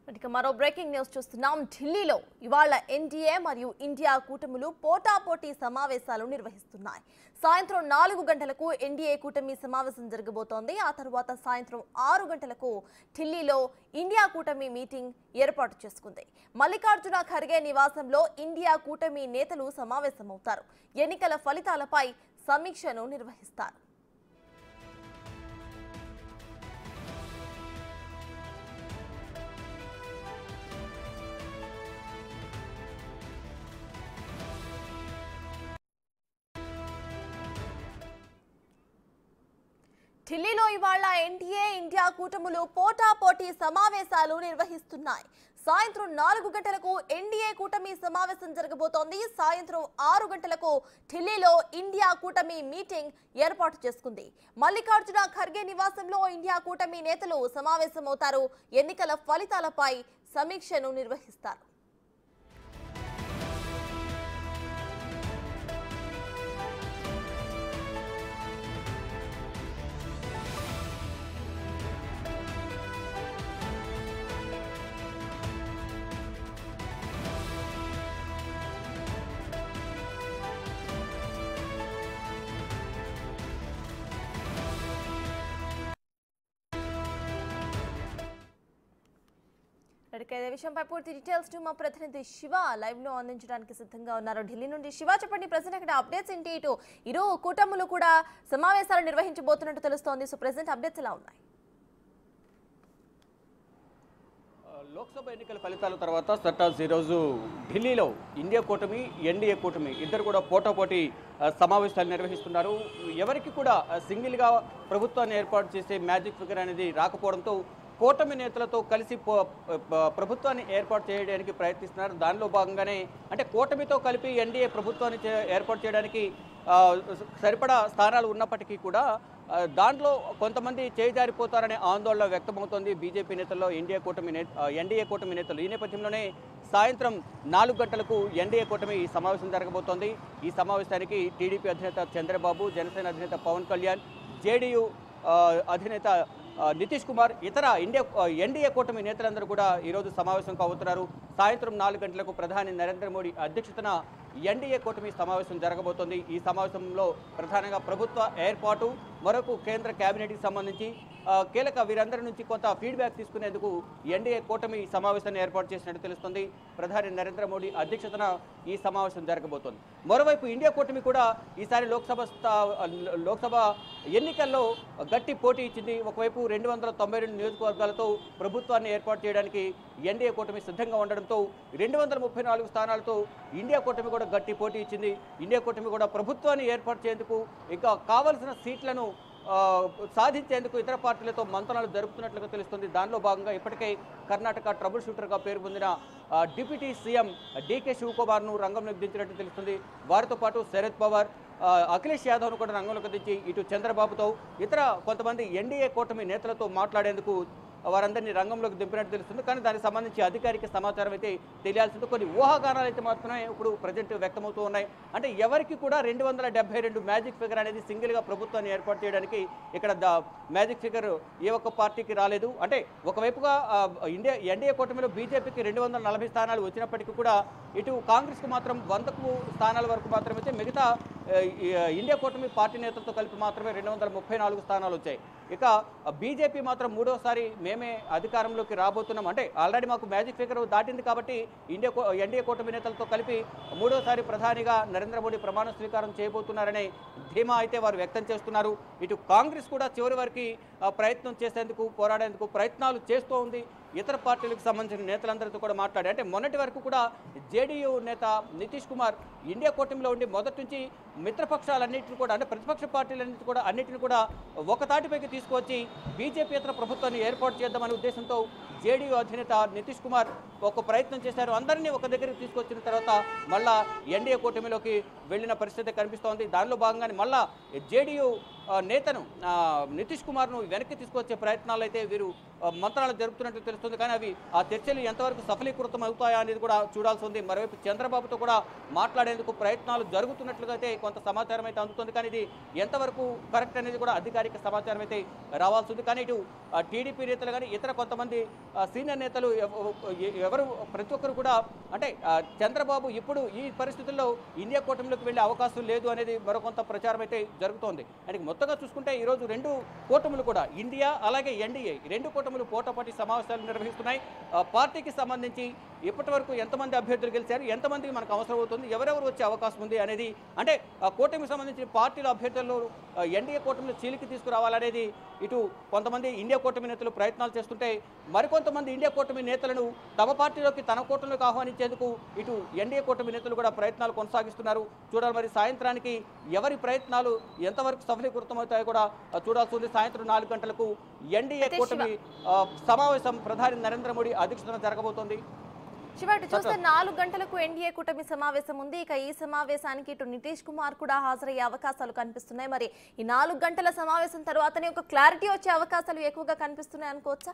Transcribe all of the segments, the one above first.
ఇక మరో breaking news చూస్తున్నాం ఢిల్లీలో ఇవాళ ఎన్డీఏ మరియు ఇండియా కూటములు పోటాపోటీ సమావేశాలు నిర్వహిస్తున్నాయి సాయంత్రం నాలుగు గంటలకు ఎన్డీఏ కూటమి సమావేశం జరగబోతోంది ఆ తర్వాత సాయంత్రం ఆరు గంటలకు ఢిల్లీలో ఇండియా కూటమి మీటింగ్ ఏర్పాటు చేసుకుంది మల్లికార్జున ఖర్గే నివాసంలో ఇండియా కూటమి నేతలు సమావేశమవుతారు ఎన్నికల ఫలితాలపై సమీక్షను నిర్వహిస్తారు ఢిల్లీలో ఇవాళ ఎన్డీఏ ఇండియా కూటములు పోటాపోటీ సమావేశాలు నిర్వహిస్తున్నాయి సాయంత్రం నాలుగు గంటలకు ఎన్డీఏ కూటమి సమావేశం జరగబోతోంది సాయంత్రం ఆరు గంటలకు ఢిల్లీలో ఇండియా కూటమి మీటింగ్ ఏర్పాటు చేసుకుంది మల్లికార్జున ఖర్గే నివాసంలో ఇండియా కూటమి నేతలు సమావేశమవుతారు ఎన్నికల ఫలితాలపై సమీక్షను నిర్వహిస్తారు ఇక ఇదే విషయంపై పూర్తి డీటెయిల్స్ టు మా ప్రతినిధి శివ లైవ్ లో అందించడానికి సిద్ధంగా ఉన్నారు ఢిల్లీ నుండి శివ చెప్పండి ప్రజెంట్ అక్కడ అప్డేట్స్ ఏంటి ఇటు ఇరు కూటములు కూడా సమావేశాలు నిర్వహించబోతున్నట్టు తెలుస్తోంది సో ప్రజెంట్ అప్డేట్స్ ఎలా ఉన్నాయి లోక్సభ ఎన్నికల ఫలితాల తర్వాత సర్టాస్ ఈరోజు ఢిల్లీలో ఇండియా కూటమి ఎన్డీఏ కూటమి ఇద్దరు కూడా పోటాపోటీ ఆ, సమావేశాలు నిర్వహిస్తున్నారు ఎవరికి కూడా ఆ, సింగిల్గా ప్రభుత్వాన్ని ఏర్పాటు చేసే మ్యాజిక్ ఫిగర్ అనేది రాకపోవడంతో కూటమి నేతలతో కలిసి పో- ప- ప్రభుత్వాన్ని ఏర్పాటు చేయడానికి ప్రయత్నిస్తున్నారు దానిలో భాగంగానే అంటే కూటమితో కలిపి ఎన్డీఏ ప్రభుత్వాన్ని చే- ఏర్పాటు చేయడానికి ఆ, సరిపడా స్థానాలు ఉన్నప్పటికీ కూడా ఆ, దాంట్లో కొంతమంది చేజారిపోతారనే ఆందోళన వ్యక్తమవుతోంది బీజేపీ నేతల్లో ఇండియా కూటమి నే ఆ, ఎన్డీఏ కూటమి నేతలు ఈ నేపథ్యంలోనే సాయంత్రం నాలుగు గంటలకు ఎన్డీఏ కూటమి ఈ సమావేశం జరగబోతోంది ఈ సమావేశానికి టీడీపీ అధినేత చంద్రబాబు జనసేన అధినేత పవన్ కళ్యాణ్ జేడీయూ ఆ, అధినేత ఆ, నితీష్ కుమార్ ఇతర ఇండియా ఆ, ఎన్డీఏ కూటమి నేతలందరూ కూడా ఈరోజు సమావేశం కావుతున్నారు సాయంత్రం నాలుగు గంటలకు ప్రధాని నరేంద్ర మోడీ అధ్యక్షతన ఎన్డీఏ కూటమి సమావేశం జరగబోతోంది ఈ సమావేశంలో ప్రధానంగా ప్రభుత్వ ఏర్పాటు మరొక కేంద్ర కేబినెట్కి సంబంధించి ఆ, కీలక వీరందరి నుంచి కొంత ఫీడ్బ్యాక్ తీసుకునేందుకు ఎన్డీఏ కూటమి సమావేశాన్ని ఏర్పాటు చేసినట్టు తెలుస్తుంది ప్రధాని నరేంద్ర మోడీ అధ్యక్షతన ఈ సమావేశం జరగబోతోంది మరోవైపు ఇండియా కూటమి కూడా ఈసారి లోక్సభ స్థా- లోక్సభ ఎన్నికల్లో గట్టి పోటీ ఇచ్చింది ఒకవైపు రెండు వందల తొంభై రెండు నియోజకవర్గాలతో ప్రభుత్వాన్ని ఏర్పాటు చేయడానికి ఎన్డీఏ కూటమి సిద్ధంగా ఉండడంతో రెండు వందల ముప్పై నాలుగు స్థానాలతో ఇండియా కూటమి కూడా గట్టి పోటీ ఇచ్చింది ఇండియా కూటమి కూడా ప్రభుత్వాన్ని ఏర్పాటు చేసేందుకు ఇంకా కావలసిన సీట్లను ఆ, సాధించేందుకు ఇతర పార్టీలతో మంతనాలు జరుపుతున్నట్లుగా తెలుస్తుంది దానిలో భాగంగా ఇప్పటికే కర్ణాటక ట్రబుల్ షూటర్గా పేరు పొందిన ఆ, డిప్యూటీ సీఎం డీకే శివకుమార్ను రంగంలోకి దించినట్టు తెలుస్తుంది వారితో పాటు శరద్ పవార్ ఆ, అఖిలేష్ యాదవ్ను కూడా రంగంలోకి దించి ఇటు చంద్రబాబుతో ఇతర కొంతమంది ఎన్డీఏ కూటమి నేతలతో మాట్లాడేందుకు వారందరినీ రంగంలోకి దింపినట్టు తెలుస్తుంది కానీ దానికి సంబంధించి అధికారిక సమాచారం అయితే తెలియాల్సింది కొన్ని ఊహాగానాలు అయితే మాత్రమే ఇప్పుడు ప్రజెంట్ వ్యక్తమవుతూ ఉన్నాయి అంటే ఎవరికి కూడా రెండు వందల డెబ్బై రెండు మ్యాజిక్ ఫిగర్ అనేది సింగిల్గా ప్రభుత్వాన్ని ఏర్పాటు చేయడానికి ఇక్కడ ద మ్యాజిక్ ఫిగర్ ఏ ఒక్క పార్టీకి రాలేదు అంటే ఒకవైపుగా ఆ, ఇండియా ఎన్డీఏ కూటమిలో బీజేపీకి రెండు వందల నలభై స్థానాలు వచ్చినప్పటికీ కూడా ఇటు కాంగ్రెస్కు మాత్రం వందకు స్థానాల వరకు మాత్రమే అయితే మిగతా ఆ, ఈ, ఆ, ఇండియా కూటమి పార్టీ నేతలతో కలిపి మాత్రమే రెండు వందల ముప్పై నాలుగు స్థానాలు వచ్చాయి ఇక బీజేపీ మాత్రం మూడోసారి మేమే అధికారంలోకి రాబోతున్నాం అంటే ఆల్రెడీ మాకు మ్యాజిక్ ఫిగర్ దాటింది కాబట్టి ఇండియా కూ- ఎన్డీఏ కూటమి నేతలతో కలిపి మూడోసారి ప్రధానిగా నరేంద్ర మోడీ ప్రమాణ స్వీకారం చేయబోతున్నారనే ధీమా అయితే వారు వ్యక్తం చేస్తున్నారు ఇటు కాంగ్రెస్ కూడా చివరి వరకు ఆ, ప్రయత్నం చేసేందుకు పోరాడేందుకు ప్రయత్నాలు చేస్తూ ఉంది ఇతర పార్టీలకు సంబంధించిన నేతలందరితో కూడా మాట్లాడి అంటే మొన్నటి వరకు కూడా జేడీయూ నేత నితీష్ కుమార్ ఇండియా కూటమిలో ఉండి మొదటి నుంచి మిత్రపక్షాలన్నింటిని కూడా అంటే ప్రతిపక్ష పార్టీలన్నింటినీ కూడా అన్నింటిని కూడా ఒక తాటిపైకి తీసుకొచ్చి బీజేపీ ఇతర ప్రభుత్వాన్ని ఏర్పాటు చేద్దామనే ఉద్దేశంతో జేడీయూ అధినేత నితీష్ కుమార్ ఒక ప్రయత్నం చేశారు అందరినీ ఒక దగ్గరికి తీసుకొచ్చిన తర్వాత మళ్ళా ఎన్డీఏ కూటమిలోకి వెళ్ళిన పరిస్థితి కనిపిస్తోంది దానిలో భాగంగానే మళ్ళా జేడీయూ నేతను ఆ, నితీష్ కుమార్ను వెనక్కి తీసుకొచ్చే ప్రయత్నాలు అయితే వీరు ఆ, మంత్రాలు జరుపుతున్నట్టు తెలుస్తుంది కానీ అవి ఆ చర్చలు ఎంతవరకు సఫలీకృతం అవుతాయా అనేది కూడా చూడాల్సి ఉంది మరోవైపు చంద్రబాబుతో కూడా మాట్లాడేందుకు ప్రయత్నాలు జరుగుతున్నట్లుగా అయితే కొంత సమాచారం అయితే అందుతుంది కానీ ఇది ఎంతవరకు కరెక్ట్ అనేది కూడా అధికారిక సమాచారం అయితే రావాల్సి ఉంది కానీ ఇటు ఆ, టీడీపీ నేతలు కానీ ఇతర కొంతమంది ఆ, సీనియర్ నేతలు ఎవ- ఎ- ఎవరు ప్రతి ఒక్కరు కూడా అంటే ఆ, చంద్రబాబు ఇప్పుడు ఈ పరిస్థితుల్లో ఇండియా కూటమిలోకి వెళ్ళే అవకాశం లేదు అనేది మరొకొంత ప్రచారం అయితే జరుగుతోంది అంటే మొత్తంగా చూసుకుంటే ఈరోజు రెండు కూటములు కూడా ఇండియా అలాగే ఎన్డీఏ రెండు కూటములు పోటాపోటీ సమావేశాలు నిర్వహిస్తున్నాయి ఆ, పార్టీకి సంబంధించి ఇప్పటి వరకు ఎంతమంది అభ్యర్థులు గెలిచారు ఎంతమందికి మనకు అవసరం అవుతుంది ఎవరెవరు వచ్చే అవకాశం ఉంది అనేది అంటే ఆ కూటమికి సంబంధించిన పార్టీల అభ్యర్థులను ఆ, ఎన్డీఏ కూటమిలో చీలికి తీసుకురావాలనేది ఇటు కొంతమంది ఇండియా కూటమి నేతలు ప్రయత్నాలు చేస్తుంటే మరికొంతమంది ఇండియా కూటమి నేతలను తమ పార్టీలోకి తన కూటమిలోకి ఆహ్వానించేందుకు ఇటు ఎన్డీఏ కూటమి నేతలు కూడా ప్రయత్నాలు కొనసాగిస్తున్నారు చూడాలి మరి సాయంత్రానికి ఎవరి ప్రయత్నాలు ఎంతవరకు సఫలీకృతమవుతాయో కూడా ఆ, చూడాల్సి ఉంది సాయంత్రం నాలుగు గంటలకు ఎన్డీఏ అయితే కూటమి ఆ, సమావేశం ప్రధాని నరేంద్ర మోడీ అధ్యక్షతన జరగబోతోంది శివ ఇటు చూస్తే నాలుగు గంటలకు ఎన్డీఏ కూటమి సమావేశం ఉంది ఇక ఈ సమావేశానికి ఇటు నితీష్ కుమార్ కూడా హాజరయ్యే అవకాశాలు కనిపిస్తున్నాయి మరి ఈ నాలుగు గంటల సమావేశం తర్వాతనే ఒక క్లారిటీ వచ్చే అవకాశాలు ఎక్కువగా కనిపిస్తున్నాయి అనుకోవచ్చా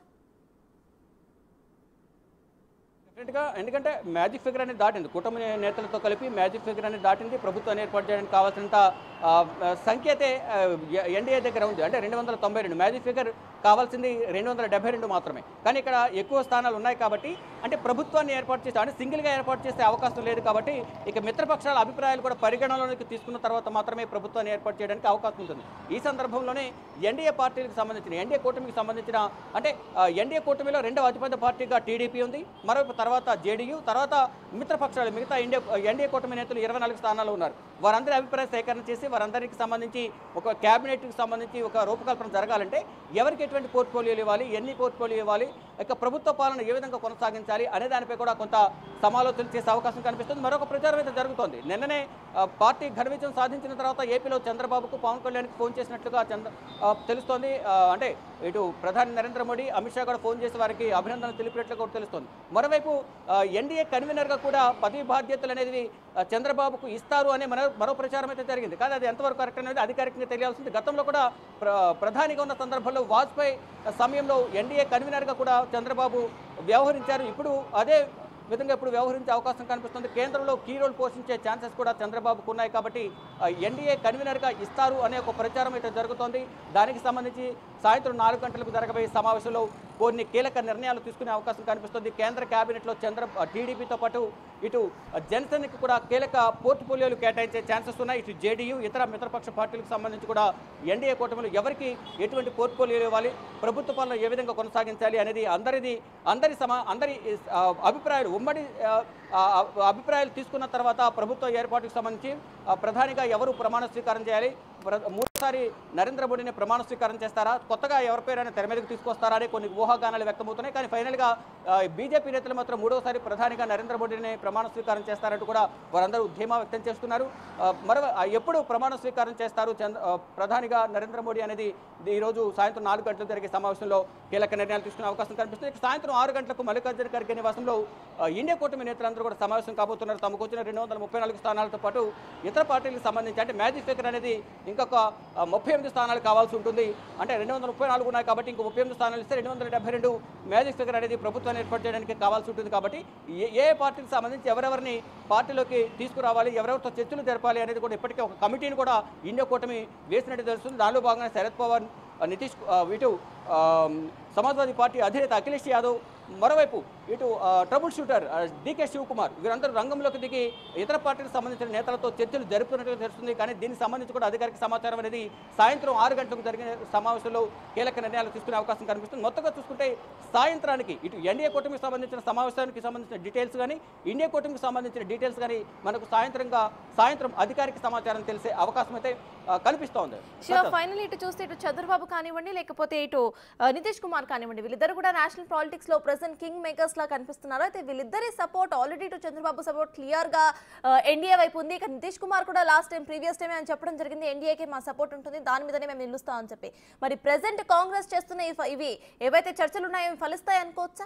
డెఫినెట్గా ఎందుకంటే మ్యాజిక్ ఫిగర్ అనేది దాటింది కూటమి నేతలతో కలిపి మ్యాజిక్ ఫిగర్ అనేది దాటింది ప్రభుత్వాన్ని ఏర్పాటు చేయడానికి కావాల్సినంత ఆ, ఆ, సంఖ్య అయితే ఆ, ఎ- ఎన్డీఏ దగ్గర ఉంది అంటే రెండు వందల తొంభై రెండు మ్యాజిక్ ఫిగర్ కావాల్సింది రెండు వందల డెబ్బై రెండు మాత్రమే కానీ ఇక్కడ ఎక్కువ స్థానాలు ఉన్నాయి కాబట్టి అంటే ప్రభుత్వాన్ని ఏర్పాటు చేస్తే అంటే సింగిల్గా ఏర్పాటు చేసే అవకాశం లేదు కాబట్టి ఇక మిత్రపక్షాల అభిప్రాయాలు కూడా పరిగణనలోకి తీసుకున్న తర్వాత మాత్రమే ప్రభుత్వాన్ని ఏర్పాటు చేయడానికి అవకాశం ఉంటుంది ఈ సందర్భంలోనే ఎన్డీఏ పార్టీలకు సంబంధించిన ఎన్డీఏ కూటమికి సంబంధించిన అంటే ఆ, ఎన్డీఏ కూటమిలో రెండవ అతిపెద్ద పార్టీగా టీడీపీ ఉంది మరొక తర్వాత జేడీయూ తర్వాత మిత్రపక్షాలు మిగతా ఇండియా ఎన్డీఏ కూటమి నేతలు ఇరవై నాలుగు స్థానాల్లో ఉన్నారు వారందరి అభిప్రాయ సేకరణ చేసి వారందరికి సంబంధించి ఒక క్యాబినెట్కి సంబంధించి ఒక రూపకల్పన జరగాలంటే ఎవరికి ఎటువంటి పోర్ట్ఫోలియోలు ఇవ్వాలి ఎన్ని పోర్ట్ఫోలియో ఇవ్వాలి ఇక ప్రభుత్వ పాలన ఏ విధంగా కొనసాగించాలి అనే దానిపై కూడా కొంత సమాలోచన చేసే అవకాశం కనిపిస్తుంది మరొక ప్రచారం అయితే జరుగుతోంది నిన్ననే ఆ, పార్టీ ఘన విజయం సాధించిన తర్వాత ఏపీలో చంద్రబాబుకు పవన్ కళ్యాణ్కి ఫోన్ చేసినట్లుగా చంద్ర ఆ, తెలుస్తోంది ఆ, అంటే ఇటు ప్రధాని నరేంద్ర మోడీ అమిత్ షా కూడా ఫోన్ చేసి వారికి అభినందనలు తెలిపినట్లు కూడా తెలుస్తోంది మరోవైపు ఎన్డీఏ కన్వీనర్గా కూడా పదవి బాధ్యతలు అనేది ఆ, చంద్రబాబుకు ఇస్తారు అనే మరో మరో ప్రచారం అయితే జరిగింది కానీ అది ఎంతవరకు కరెక్ట్ అనేది అధికారికంగా తెలియాల్సింది గతంలో కూడా ప్ర ప్రధానిగా ఉన్న సందర్భంలో వాజ్పేయి సమయంలో ఎన్డీఏ కన్వీనర్గా కూడా చంద్రబాబు వ్యవహరించారు ఇప్పుడు అదే విధంగా ఇప్పుడు వ్యవహరించే అవకాశం కనిపిస్తుంది కేంద్రంలో కీ రోల్ పోషించే ఛాన్సెస్ కూడా చంద్రబాబుకు ఉన్నాయి కాబట్టి ఆ, ఎన్డీఏ కన్వీనర్గా ఇస్తారు అనే ఒక ప్రచారం అయితే జరుగుతోంది దానికి సంబంధించి సాయంత్రం నాలుగు గంటలకు జరగబోయే సమావేశంలో కొన్ని కీలక నిర్ణయాలు తీసుకునే అవకాశం కనిపిస్తుంది కేంద్ర కేబినెట్లో చంద్ర టీడీపీతో పాటు ఇటు జనసేనకి కూడా కీలక పోర్ట్ఫోలియోలు కేటాయించే ఛాన్సెస్ ఉన్నాయి ఇటు జేడీయూ ఇతర మిత్రపక్ష పార్టీలకు సంబంధించి కూడా ఎన్డీఏ కూటమిలో ఎవరికి ఎటువంటి పోర్ట్ఫోలియోలు ఇవ్వాలి ప్రభుత్వ పాలన ఏ విధంగా కొనసాగించాలి అనేది అందరిది అందరి సమా అందరి ఆ, అభిప్రాయాలు ఉమ్మడి ఆ, ఆ, అభిప్రాయాలు తీసుకున్న తర్వాత ప్రభుత్వ ఏర్పాటుకు సంబంధించి ఆ, ప్రధానిగా ఎవరు ప్రమాణ స్వీకారం చేయాలి ప్ర- మూడోసారి నరేంద్ర మోడీని ప్రమాణ స్వీకారం చేస్తారా కొత్తగా ఎవరి పేరైనా తెర మీదకి తీసుకొస్తారా అని కొన్ని ఊహాగానాలు వ్యక్తమవుతున్నాయి కానీ ఫైనల్గా ఆ, బీజేపీ నేతలు మాత్రం మూడోసారి ప్రధానిగా నరేంద్ర మోడీని ప్రమాణ స్వీకారం చేస్తారంటూ కూడా వారందరూ ధీమా వ్యక్తం చేస్తున్నారు ఆ, మరో ఆ, ఎప్పుడు ప్రమాణ స్వీకారం చేస్తారు చంద్ర ఆ, ప్రధానిగా నరేంద్ర మోడీ అనేది ఈ రోజు సాయంత్రం నాలుగు గంటలకు జరిగే సమావేశంలో కీలక నిర్ణయాలు తీసుకునే అవకాశం కనిపిస్తుంది ఇక సాయంత్రం ఆరు గంటలకు మల్లికార్జున ఖర్గే నివాసంలో ఆ, ఇండియా కూటమి నేతలందరూ కూడా సమావేశం కాబోతున్నారు తమకు వచ్చిన రెండు వందల ముప్పై నాలుగు స్థానాలతో పాటు ఇతర పార్టీలకు సంబంధించి అంటే మ్యాజిక్ ఫిగర్ అనేది ఇంకొక ఆ, ముప్పై ఎనిమిది స్థానాలు కావాల్సి ఉంటుంది అంటే రెండు వందల ముప్పై నాలుగు ఉన్నాయి కాబట్టి ఇంకో ముప్పై ఎనిమిది స్థానాలు ఇస్తే రెండు వందల డెబ్బై రెండు మ్యాజిక్ ఫిగర్ అనేది ప్రభుత్వాన్ని ఏర్పాటు చేయడానికి కావాల్సి ఉంటుంది కాబట్టి ఏ ఏ పార్టీకి సంబంధించి ఎవరెవరిని పార్టీలోకి తీసుకురావాలి ఎవరెవరితో చర్చలు జరపాలి అనేది కూడా ఇప్పటికే ఒక కమిటీని కూడా ఇండియా కూటమి వేసినట్టు తెలుస్తుంది దానిలో భాగంగా శరద్ పవార్ ఆ, నితీష్ ఆ, ఇటు ఆ, సమాజ్వాదీ పార్టీ అధినేత అఖిలేష్ యాదవ్ మరోవైపు ఇటు ఆ, ట్రబుల్ షూటర్ ఆ, డీకే శివకుమార్ వీరందరూ రంగంలోకి దిగి ఇతర పార్టీలకు సంబంధించిన నేతలతో చర్చలు జరుపుతున్నట్టుగా తెలుస్తుంది కానీ దీనికి సంబంధించి కూడా అధికారిక సమాచారం అనేది సాయంత్రం ఆరు గంటలకు జరిగిన సమావేశంలో కీలక నిర్ణయాలు తీసుకునే అవకాశం కనిపిస్తుంది మొత్తంగా చూసుకుంటే సాయంత్రానికి ఇటు ఎన్డీఏ కూటమికి సంబంధించిన సమావేశానికి సంబంధించిన డీటెయిల్స్ కానీ ఇండియా కూటమికి సంబంధించిన డీటెయిల్స్ కానీ మనకు సాయంత్రంగా సాయంత్రం అధికారిక సమాచారం తెలిసే అవకాశం అయితే ఆ, కనిపిస్తోంది శివ ఫైనల్ ఇటు చూస్తే ఇటు చంద్రబాబు కానివ్వండి లేకపోతే ఇటు ఆ, నితీష్ కుమార్ కానివ్వండి వీళ్ళిద్దరు కూడా నేషనల్ పాలిటిక్స్ లో ప్రెసెంట్ కింగ్ మేకర్స్ లా కనిపిస్తున్నారు అయితే వీళ్ళిద్దరి సపోర్ట్ ఆల్రెడీ ఇటు చంద్రబాబు సపోర్ట్ క్లియర్ గా ఎన్డీఏ వైపు ఉంది ఇక నితీష్ కుమార్ కూడా లాస్ట్ టైం ప్రీవియస్ టైం ఆయన చెప్పడం జరిగింది ఎన్డీఏకి మా సపోర్ట్ ఉంటుంది దాని మీదనే మేము నిలుస్తామని చెప్పి మరి ప్రెసెంట్ కాంగ్రెస్ చేస్తున్న ఈ ఫ- ఇవి ఏవైతే చర్చలు ఉన్నాయో ఇవి ఫలిస్తాయి అనుకోవచ్చా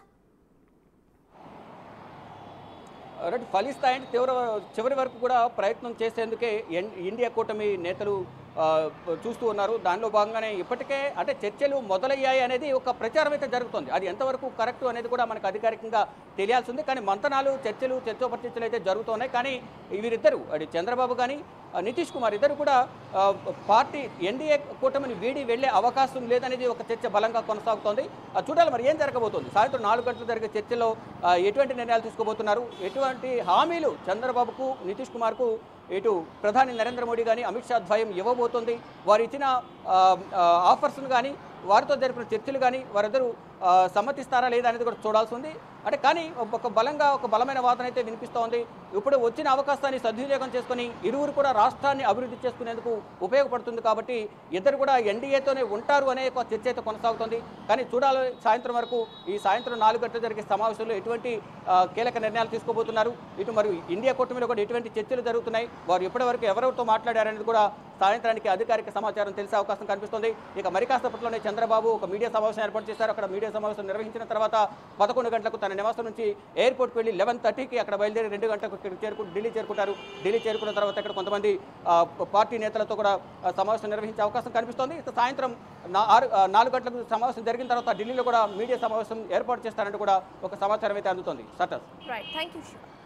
రైట్ ఫలిస్తాయంటే తీవ్ర చివరి వరకు కూడా ప్రయత్నం చేసేందుకే ఎన్- ఇండియా కూటమి నేతలు ఆ, చూస్తూ ఉన్నారు దానిలో భాగంగానే ఇప్పటికే అంటే చర్చలు మొదలయ్యాయి అనేది ఒక ప్రచారం అయితే జరుగుతుంది అది ఎంతవరకు కరెక్ట్ అనేది కూడా మనకు అధికారికంగా తెలియాల్సి ఉంది కానీ మంతనాలు చర్చలు చర్చోపచర్చలు అయితే జరుగుతున్నాయి కానీ వీరిద్దరు అది చంద్రబాబు కానీ ఆ, నితీష్ కుమార్ ఇద్దరు కూడా ఆ, పార్టీ ఎన్డీఏ కూటమిని వీడి వెళ్లే అవకాశం లేదనేది ఒక చర్చ బలంగా కొనసాగుతోంది ఆ, చూడాలి మరి ఏం జరగబోతోంది సాయంత్రం నాలుగు గంటలు జరిగే చర్చలో ఆ, ఎటువంటి నిర్ణయాలు తీసుకోబోతున్నారు ఎటువంటి హామీలు చంద్రబాబుకు నితీష్ కుమార్కు ఇటు ప్రధాని నరేంద్ర మోడీ కానీ అమిత్ షా ద్వయం ఇవ్వబోతోంది వారు ఇచ్చిన ఆ, ఆ, ఆఫర్స్ను కానీ వారితో జరిపిన చర్చలు కానీ వారిద్దరూ ఆ, సమ్మతిస్తారా లేదా అనేది కూడా చూడాల్సి ఉంది అంటే కానీ ఒక బలంగా ఒక బలమైన వాదన అయితే వినిపిస్తోంది ఇప్పుడు వచ్చిన అవకాశాన్ని సద్వినియోగం చేసుకొని ఇరువురు కూడా రాష్ట్రాన్ని అభివృద్ధి చేసుకునేందుకు ఉపయోగపడుతుంది కాబట్టి ఇద్దరు కూడా ఎన్డీఏతోనే ఉంటారు అనే ఒక చర్చ అయితే కొనసాగుతోంది కానీ చూడాలి సాయంత్రం వరకు ఈ సాయంత్రం నాలుగు గంటలు జరిగే సమావేశంలో ఎటువంటి ఆ, కీలక నిర్ణయాలు తీసుకోబోతున్నారు ఇటు మరియు ఇండియా కూటమిలో కూడా ఎటువంటి చర్చలు జరుగుతున్నాయి వారు ఇప్పటివరకు ఎవరెవరితో మాట్లాడారనేది కూడా సాయంత్రానికి అధికారిక సమాచారం తెలిసే అవకాశం కనిపిస్తుంది ఇక మరి కాసేపట్లోనే చంద్రబాబు ఒక మీడియా సమావేశం ఏర్పాటు చేశారు అక్కడ మీడియా సమావేశం నిర్వహించిన తర్వాత పదకొండు గంటలకు తన నివాసం నుంచి ఎయిర్పోర్ట్కి వెళ్ళి లెవెన్ థర్టీకి అక్కడ బయలుదేరి రెండు గంటలకు ఇక్కడికి చేరుకు ఢిల్లీ చేరుకుంటారు ఢిల్లీ చేరుకున్న తర్వాత ఇక్కడ కొంతమంది ఆ, పార్టీ నేతలతో కూడా ఆ, సమావేశం నిర్వహించే అవకాశం కనిపిస్తోంది ఇక సాయంత్రం నా- ఆరు ఆ, నాలుగు గంటలకు సమావేశం జరిగిన తర్వాత ఢిల్లీలో కూడా మీడియా సమావేశం ఏర్పాటు చేస్తారంటూ కూడా ఒక సమాచారం అయితే అందుతోంది సటస్ రైట్ థ్యాంక్ యూ శివ